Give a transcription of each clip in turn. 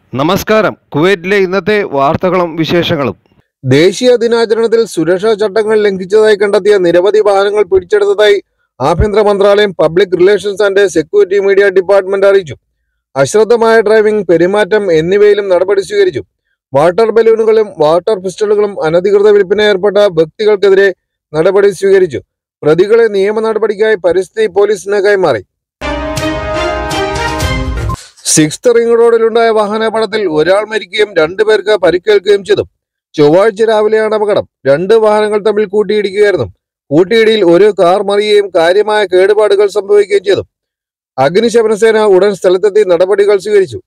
നമസ്കാരം കുവൈറ്റിലെ ഇന്നത്തെ വാർത്തകളും വിശേഷങ്ങളും ദേശീയ ദിനാചരണത്തിൽ സുരക്ഷാ ചട്ടങ്ങൾ ലംഘിച്ചതായി കണ്ടെത്തിയ നിരവധി വാഹനങ്ങൾ പിടിച്ചെടുത്തതായി ആഭ്യന്തര മന്ത്രാലയം public relations and security media department അറിയിച്ചു അശ്രദ്ധമായ ഡ്രൈവിംഗ് പെരുമാറ്റം എന്നിവയിലും നടപടി സ്വീകരിച്ചു വാട്ടർ ബലൂണുകളും വാട്ടർ പിസ്റ്റളുകളും അനധികൃത വിൽപ്പന ഏർപ്പെട്ട വ്യക്തികൾക്കെതിരെ നടപടി സ്വീകരിച്ചു പ്രതികളെ നിയമ നടപടിക്കായി പരിസ്ഥിതി പോലീസിന് കൈമാറി സിക്സ്ത് റിംഗ് റോഡിലുണ്ടായ വാഹനാപകടത്തിൽ ഒരാൾ മരിക്കുകയും രണ്ടുപേർക്ക് പരിക്കേൽക്കുകയും ചെയ്തു ചൊവ്വാഴ്ച രാവിലെയാണ് അപകടം രണ്ട് വാഹനങ്ങൾ തമ്മിൽ കൂട്ടിയിടിക്കുകയായിരുന്നു കൂട്ടിയിടിയിൽ ഒരു കാർ മറിയുകയും കാര്യമായ കേടുപാടുകൾ സംഭവിക്കുകയും ചെയ്തു അഗ്നിശമന സേന ഉടൻ സ്ഥലത്തെത്തി നടപടികൾ സ്വീകരിച്ചു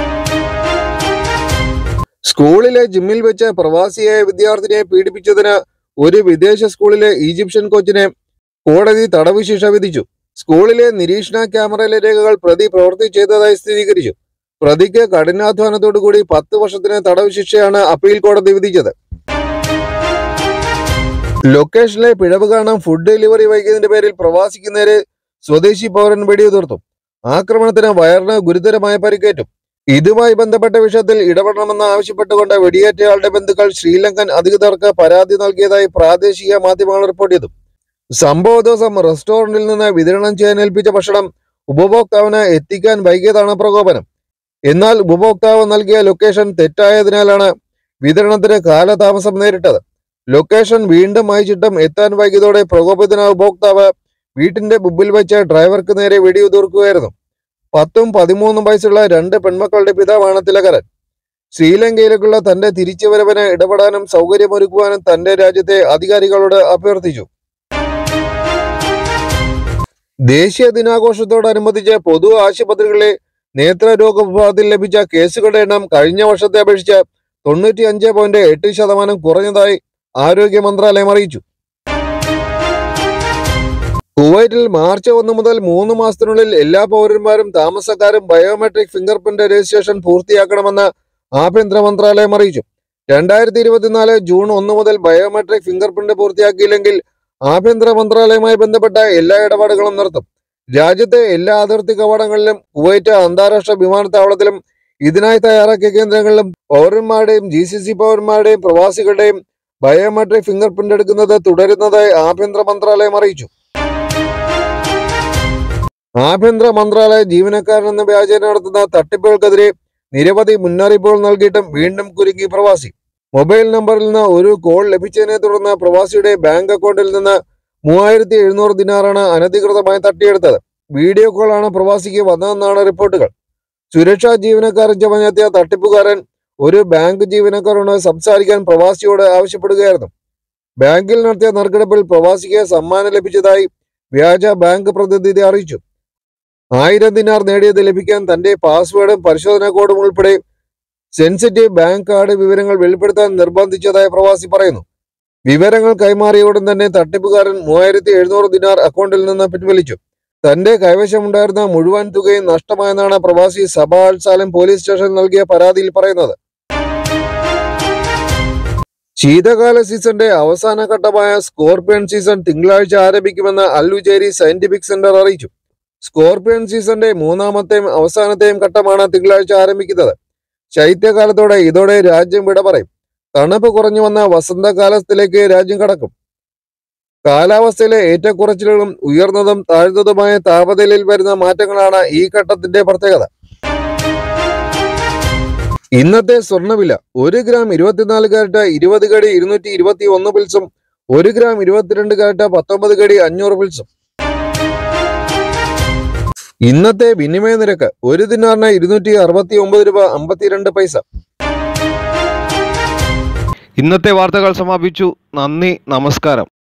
സ്കൂളിലെ ജിമ്മിൽ വെച്ച് പ്രവാസിയായ വിദ്യാർത്ഥിനിയെ പീഡിപ്പിച്ചതിന് ഒരു വിദേശ സ്കൂളിലെ ഈജിപ്ഷ്യൻ കോച്ചിനെ കോടതി തടവ് ശിക്ഷ വിധിച്ചു സ്കൂളിലെ നിരീക്ഷണ ക്യാമറയിലെ രേഖകൾ പ്രതി പ്രവൃത്തി ചെയ്തതായി സ്ഥിരീകരിച്ചു പ്രതിക്ക് കഠിനാധ്വാനത്തോടുകൂടി പത്ത് വർഷത്തിന് തടവ് ശിക്ഷയാണ് അപ്പീൽ കോടതി വിധിച്ചത് ലൊക്കേഷനിലെ പിഴവ് കാരണം ഫുഡ് ഡെലിവറി വൈകിയതിന്റെ പേരിൽ പ്രവാസിക്ക് നേരെ സ്വദേശി പൗരൻ വെടിയുതിർത്തു ആക്രമണത്തിന് വയറിന് ഗുരുതരമായ പരിക്കേറ്റു ഇതുമായി ബന്ധപ്പെട്ട വിഷയത്തിൽ ഇടപെടണമെന്ന് ആവശ്യപ്പെട്ടുകൊണ്ട് വെടിയേറ്റയാളുടെ ബന്ധുക്കൾ ശ്രീലങ്കൻ അധികൃതർക്ക് പരാതി നൽകിയതായി പ്രാദേശിക മാധ്യമങ്ങൾ റിപ്പോർട്ട് ചെയ്തു സംഭവ ദിവസം റെസ്റ്റോറന്റിൽ നിന്ന് വിതരണം ചെയ്യാൻ ഏൽപ്പിച്ച ഭക്ഷണം ഉപഭോക്താവിന് എത്തിക്കാൻ വൈകിയതാണ് പ്രകോപനം എന്നാൽ ഉപഭോക്താവ് നൽകിയ ലൊക്കേഷൻ തെറ്റായതിനാലാണ് വിതരണത്തിന് കാലതാമസം നേരിട്ടത് ലൊക്കേഷൻ വീണ്ടും അയച്ചിട്ടും എത്താൻ വൈകിയതോടെ പ്രകോപിതനായ ഉപഭോക്താവ് വീട്ടിന്റെ മുമ്പിൽ വെച്ച് ഡ്രൈവർക്ക് നേരെ വെടിയുതിർക്കുകയായിരുന്നു പത്തും പതിമൂന്നും വയസ്സുള്ള രണ്ട് പെൺമക്കളുടെ പിതാവാണ് തിലകരൻ ശ്രീലങ്കയിലേക്കുള്ള തന്റെ തിരിച്ചുവരവിന് ഇടപെടാനും സൗകര്യമൊരുക്കുവാനും തന്റെ രാജ്യത്തെ അധികാരികളോട് അഭ്യർത്ഥിച്ചു ദേശീയ ദിനാഘോഷത്തോടനുബന്ധിച്ച് പൊതു ആശുപത്രികളിലെ നേത്രരോഗ വിഭാഗത്തിൽ ലഭിച്ച കേസുകളുടെ എണ്ണം കഴിഞ്ഞ വർഷത്തെ അപേക്ഷിച്ച് തൊണ്ണൂറ്റി അഞ്ച് പോയിന്റ് എട്ട് ശതമാനം കുറഞ്ഞതായി ആരോഗ്യ മന്ത്രാലയം അറിയിച്ചു കുവൈറ്റിൽ മാർച്ച് ഒന്ന് മുതൽ മൂന്ന് മാസത്തിനുള്ളിൽ എല്ലാ പൗരന്മാരും താമസക്കാരും ബയോമെട്രിക് ഫിംഗർ പ്രിന്റ് രജിസ്ട്രേഷൻ പൂർത്തിയാക്കണമെന്ന് ആഭ്യന്തര മന്ത്രാലയം അറിയിച്ചു രണ്ടായിരത്തി ഇരുപത്തിനാല് ജൂൺ ഒന്ന് മുതൽ ബയോമെട്രിക് ഫിംഗർ പ്രിന്റ് പൂർത്തിയാക്കിയില്ലെങ്കിൽ ആഭ്യന്തര മന്ത്രാലയവുമായി ബന്ധപ്പെട്ട എല്ലാ ഇടപാടുകളും നിർത്തും രാജ്യത്തെ എല്ലാ അതിർത്തി കവാടങ്ങളിലും കുവൈറ്റ് അന്താരാഷ്ട്ര വിമാനത്താവളത്തിലും ഇതിനായി തയ്യാറാക്കിയ കേന്ദ്രങ്ങളിലും പൗരന്മാരുടെയും ജി സി സി പൗരന്മാരുടെയും പ്രവാസികളുടെയും ബയോമെട്രിക് ഫിംഗർ പ്രിന്റ് എടുക്കുന്നത് തുടരുന്നതായി ആഭ്യന്തര മന്ത്രാലയം അറിയിച്ചു ആഭ്യന്തര മന്ത്രാലയ ജീവനക്കാരനെന്ന വ്യാജേന നടത്തുന്ന തട്ടിപ്പുകൾക്കെതിരെ നിരവധി മുന്നറിയിപ്പുകൾ നൽകിയിട്ടും വീണ്ടും കുരുങ്ങി പ്രവാസി മൊബൈൽ നമ്പറിൽ നിന്ന് ഒരു കോൾ ലഭിച്ചതിനെ തുടർന്ന് പ്രവാസിയുടെ ബാങ്ക് അക്കൗണ്ടിൽ നിന്ന് മൂവായിരത്തി എഴുന്നൂറ് ദിനാറാണ് അനധികൃതമായി തട്ടിയെടുത്തത് വീഡിയോ കോളാണ് പ്രവാസിക്ക് വന്നതെന്നാണ് റിപ്പോർട്ടുകൾ സുരക്ഷാ ജീവനക്കാരൻ ചമഞ്ഞെത്തിയ തട്ടിപ്പുകാരൻ ഒരു ബാങ്ക് ജീവനക്കാരോട് സംസാരിക്കാൻ പ്രവാസിയോട് ആവശ്യപ്പെടുകയായിരുന്നു ബാങ്കിൽ നടത്തിയ നറുക്കെടുപ്പിൽ പ്രവാസിക്ക് സമ്മാനം ലഭിച്ചതായി വ്യാജ ബാങ്ക് പ്രതിനിധി അറിയിച്ചു ആയിരം ദിനാർ നേടിയത് ലഭിക്കാൻ തന്റെ പാസ്വേഡും പരിശോധനാ കോഡും ഉൾപ്പെടെ സെൻസിറ്റീവ് ബാങ്ക് കാർഡ് വിവരങ്ങൾ വെളിപ്പെടുത്താൻ നിർബന്ധിച്ചതായി പ്രവാസി പറയുന്നു വിവരങ്ങൾ കൈമാറിയ ഉടൻ തന്നെ തട്ടിപ്പുകാരൻ മൂവായിരത്തി എഴുന്നൂറ് ദിനാർ അക്കൗണ്ടിൽ നിന്ന് പിൻവലിച്ചു തന്റെ കൈവശമുണ്ടായിരുന്ന മുഴുവൻ തുകയും നഷ്ടമായെന്നാണ് പ്രവാസി സബാ അൽ സാലം പോലീസ് സ്റ്റേഷനിൽ നൽകിയ പരാതിയിൽ പറയുന്നത് ശീതകാല സീസണിന്റെ അവസാന ഘട്ടമായ സ്കോർപിയൻ സീസൺ തിങ്കളാഴ്ച ആരംഭിക്കുമെന്ന് അൽവുചേരി സയന്റിഫിക് സെന്റർ അറിയിച്ചു സ്കോർപിയൻ സീസണിന്റെ മൂന്നാമത്തെയും അവസാനത്തെയും ഘട്ടമാണ് തിങ്കളാഴ്ച ആരംഭിക്കുന്നത് ശൈത്യകാലത്തോടെ ഇതോടെ രാജ്യം വിട പറയും തണുപ്പ് കുറഞ്ഞു വന്ന വസന്തകാലത്തിലേക്ക് രാജ്യം കടക്കും കാലാവസ്ഥയിലെ ഏറ്റക്കുറച്ചിലുകളും ഉയർന്നതും താഴ്ന്നതുമായ താപനിലയിൽ വരുന്ന മാറ്റങ്ങളാണ് ഈ ഘട്ടത്തിന്റെ പ്രത്യേകത ഇന്നത്തെ സ്വർണ്ണവില ഒരു ഗ്രാം ഇരുപത്തിനാല് കാരറ്റ് ഇരുപത് കടി ഇരുന്നൂറ്റി ഇരുപത്തി ഒന്ന് പിൽസും ഒരു ഗ്രാം ഇരുപത്തിരണ്ട് കാരറ്റ് പത്തൊമ്പത് കടി അഞ്ഞൂറ് പിൽസും ഇന്നത്തെ വിനിമയ നിരക്ക് ഒരു ദിനാറിന് ഇരുന്നൂറ്റി അറുപത്തി ഒമ്പത് രൂപ അമ്പത്തിരണ്ട് പൈസ ഇന്നത്തെ വാർത്തകൾ സമാപിച്ചു നന്ദി നമസ്കാരം